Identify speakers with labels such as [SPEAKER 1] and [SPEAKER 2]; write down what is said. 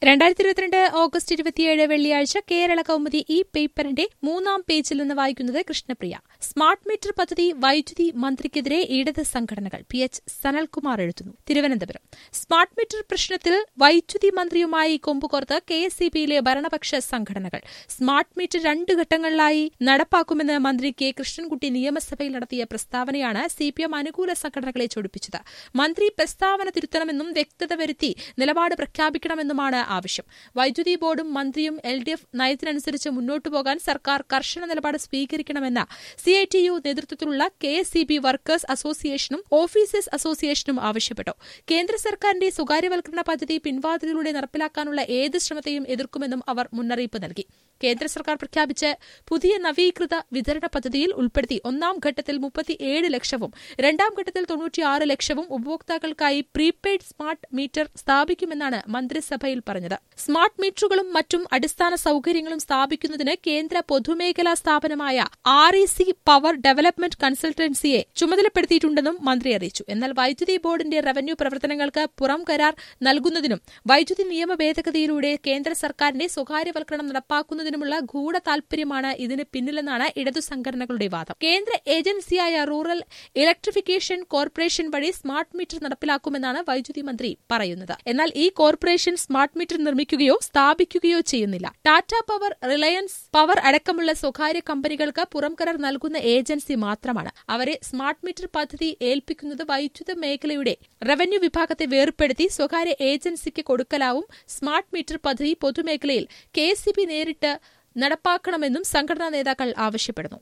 [SPEAKER 1] രണ്ടായിരത്തി ഇരുപത്തിരണ്ട് ഓഗസ്റ്റ് ഇരുപത്തിയേഴ് വെള്ളിയാഴ്ച കേരള കൗമുദി ഈ പേപ്പറിന്റെ മൂന്നാം പേജിൽ നിന്ന് വായിക്കുന്നത് കൃഷ്ണപ്രിയ സ്മാർട്ട് മീറ്റർ പദ്ധതി വൈദ്യുതി മന്ത്രിക്കെതിരെ ഇടത് സംഘടനകൾ പി എച്ച് സനൽകുമാർ എഴുതുന്നു തിരുവനന്തപുരം സ്മാർട്ട് മീറ്റർ പ്രശ്നത്തിൽ വൈദ്യുതി മന്ത്രിയുമായി കൊമ്പുകോർത്ത് കെ എസ് ഇ ബിയിലെ ഭരണപക്ഷ സംഘടനകൾ സ്മാർട്ട് മീറ്റർ രണ്ട് ഘട്ടങ്ങളിലായി നടപ്പാക്കുമെന്ന് മന്ത്രി കെ കൃഷ്ണൻകുട്ടി നിയമസഭയിൽ നടത്തിയ പ്രസ്താവനയാണ് സി പി എം അനുകൂല സംഘടനകളെ ചൊടിപ്പിച്ചത് മന്ത്രി പ്രസ്താവന തിരുത്തണമെന്നും വ്യക്തത വരുത്തി നിലപാട് പ്രഖ്യാപിക്കണമെന്നുമാണ് ആവശ്യം വൈദ്യുതി ബോർഡും മന്ത്രിയും എൽ ഡി എഫ് നയത്തിനനുസരിച്ച് മുന്നോട്ടു പോകാൻ സർക്കാർ കർശന നിലപാട് സ്വീകരിക്കണമെന്ന് സി ഐ ടി യു നേതൃത്വത്തിലുള്ള K S C B workers അസോസിയേഷനും ഓഫീസേഴ്സ് അസോസിയേഷനും ആവശ്യപ്പെട്ടു കേന്ദ്ര സർക്കാരിന്റെ സ്വകാര്യവൽക്കരണ പദ്ധതി പിൻവാതിലൂടെ നടപ്പിലാക്കാനുള്ള ഏത് ശ്രമത്തെയും എതിർക്കുമെന്നും അവർ മുന്നറിയിപ്പ് നൽകി കേന്ദ്ര സർക്കാർ പ്രഖ്യാപിച്ച പുതിയ നവീകൃത വിതരണ പദ്ധതിയിൽ ഉൾപ്പെടുത്തി ഒന്നാം ഘട്ടത്തിൽ മുപ്പത്തിയേഴ് ലക്ഷവും രണ്ടാം ഘട്ടത്തിൽ തൊണ്ണൂറ്റിയാറ് ലക്ഷവും ഉപഭോക്താക്കൾക്കായി പ്രീപെയ്ഡ് സ്മാർട്ട് മീറ്റർ സ്ഥാപിക്കുമെന്നാണ് മന്ത്രിസഭയിൽ പറഞ്ഞത് സ്മാർട്ട് മീറ്ററുകളും മറ്റും അടിസ്ഥാന സൌകര്യങ്ങളും സ്ഥാപിക്കുന്നതിന് കേന്ദ്ര പൊതുമേഖലാ സ്ഥാപനമായ R E C power development കൺസൾട്ടൻസിയെ ചുമതലപ്പെടുത്തിയിട്ടുണ്ടെന്നും മന്ത്രി അറിയിച്ചു എന്നാൽ വൈദ്യുതി ബോർഡിന്റെ റവന്യൂ പ്രവർത്തനങ്ങൾക്ക് പുറം കരാർ നൽകുന്നതിനും വൈദ്യുതി നിയമ ഭേദഗതിയിലൂടെ കേന്ദ്ര സർക്കാരിന്റെ സ്വകാര്യവൽക്കരണം നടപ്പാക്കുന്നതിനുമുള്ള ഗൂഢ താൽപര്യമാണ് ഇതിന് പിന്നിലെന്നാണ് ഇടതു സംഘടനകളുടെ വാദം കേന്ദ്ര ഏജൻസിയായ റൂറൽ ഇലക്ട്രിഫിക്കേഷൻ കോർപ്പറേഷൻ വഴി സ്മാർട്ട് മീറ്റർ നടപ്പിലാക്കുമെന്നാണ് വൈദ്യുതി മന്ത്രി പറയുന്നത് എന്നാൽ ഈ കോർപ്പറേഷൻ സ്മാർട്ട് മീറ്റർ നിർമ്മിക്കുകയോ സ്ഥാപിക്കുകയോ ചെയ്യുന്നില്ല ടാറ്റ പവർ റിലയൻസ് പവർ അടക്കമുള്ള സ്വകാര്യ കമ്പനികൾക്ക് പുറം കരാർ നൽകുന്ന ഏജൻസി മാത്രമാണ് അവരെ സ്മാർട്ട് മീറ്റർ പദ്ധതി ഏൽപ്പിക്കുന്നത് വൈദ്യുത മേഖലയുടെ റവന്യൂ വിഭാഗത്തെ വേർപ്പെടുത്തി സ്വകാര്യ ഏജൻസിക്ക് കൊടുക്കലാവും സ്മാർട്ട് മീറ്റർ പദ്ധതി പൊതുമേഖലയിൽ കെ നേരിട്ട് നടപ്പാക്കണമെന്നും സംഘടനാ നേതാക്കൾ ആവശ്യപ്പെടുന്നു